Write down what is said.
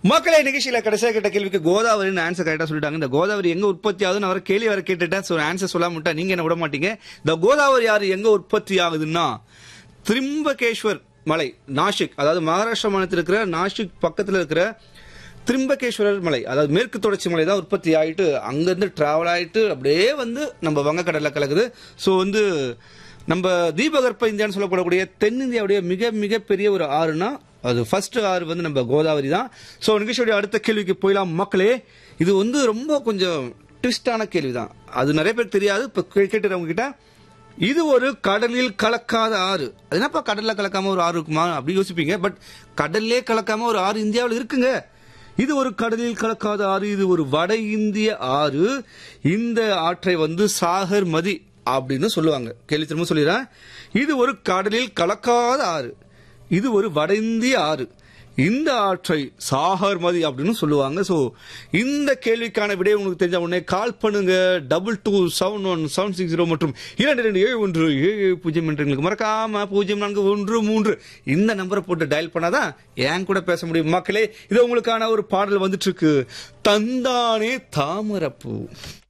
மக்களே நிகழ்ச்சியில கடைசியா கேட்ட கேள்விக்கு கோதாவரின்னு ஆன்சர் கரெக்டா சொல்லிட்டாங்க இந்த கோதாவரி எங்க உற்பத்தி ஆகுதுன்னு அவர் கேள்வி வர கேட்டுட்டேன் சோ ஆன்சர் சொல்லாம விட்டா நீங்க என்ன விட மாட்டீங்க இந்த கோதாவரி யாரு எங்க உற்பத்தி ஆகுதுன்னா திரிம்பகேஸ்வர் மலை நாசிக் அதாவது மகாராஷ்டிரா மாநிலத்தில் இருக்கிற நாசிக் பக்கத்துல இருக்கிற திரிம்பகேஸ்வரர் மலை அதாவது மேற்கு தொடர்ச்சி மலை தான் உற்பத்தி ஆயிட்டு அங்கிருந்து டிராவல் ஆயிட்டு அப்படியே வந்து நம்ம வங்கக்கடல்ல கலக்குது ஸோ வந்து நம்ம தீபகற்ப இந்தியான்னு சொல்லப்படக்கூடிய தென்னிந்தியாவுடைய மிக மிக பெரிய ஒரு ஆறுனா அது ஃபர்ஸ்ட் ஆறு வந்து நம்ம கோதாவரி தான் ஸோ நிகழ்ச்சியுடைய அடுத்த கேள்விக்கு போயிடலாம் மக்களே இது வந்து ரொம்ப கொஞ்சம் ட்விஸ்டான கேள்வி தான் அது நிறைய பேர் தெரியாது இப்போ கேட்டுறவங்க கிட்ட இது ஒரு கடலில் கலக்காத ஆறு அது என்னப்பா கடல்ல கலக்காம ஒரு ஆறு இருக்குமா அப்படி யோசிப்பீங்க பட் கடல்லே கலக்காம ஒரு ஆறு இந்தியாவில் இருக்குங்க இது ஒரு கடலில் கலக்காத ஆறு இது ஒரு வட இந்திய ஆறு இந்த ஆற்றை வந்து சாகர் மதி அப்படின்னு சொல்லுவாங்க கேள்வி திரும்ப சொல்லிடுறேன் இது ஒரு கடலில் கலக்காத ஆறு இது ஒரு வட இந்திய ஆறு இந்த ஆற்றை சாகர்மதி அப்படின்னு சொல்லுவாங்க ஸோ இந்த கேள்விக்கான விடை உங்களுக்கு தெரிஞ்ச உடனே கால் பண்ணுங்க double two seven one seven six zero மற்றும் இரண்டு ரெண்டு ஏழு ஒன்று ஏழு ஏழு பூஜ்ஜியம் என்று எங்களுக்கு மறக்காம பூஜ்ஜியம் நான்கு ஒன்று மூன்று இந்த நம்பரை போட்டு டயல் பண்ணாதான் என் கூட பேச முடியும் மக்களே இது உங்களுக்கான ஒரு பாடல் வந்துட்டு இருக்கு தந்தானே தாமரப்பூ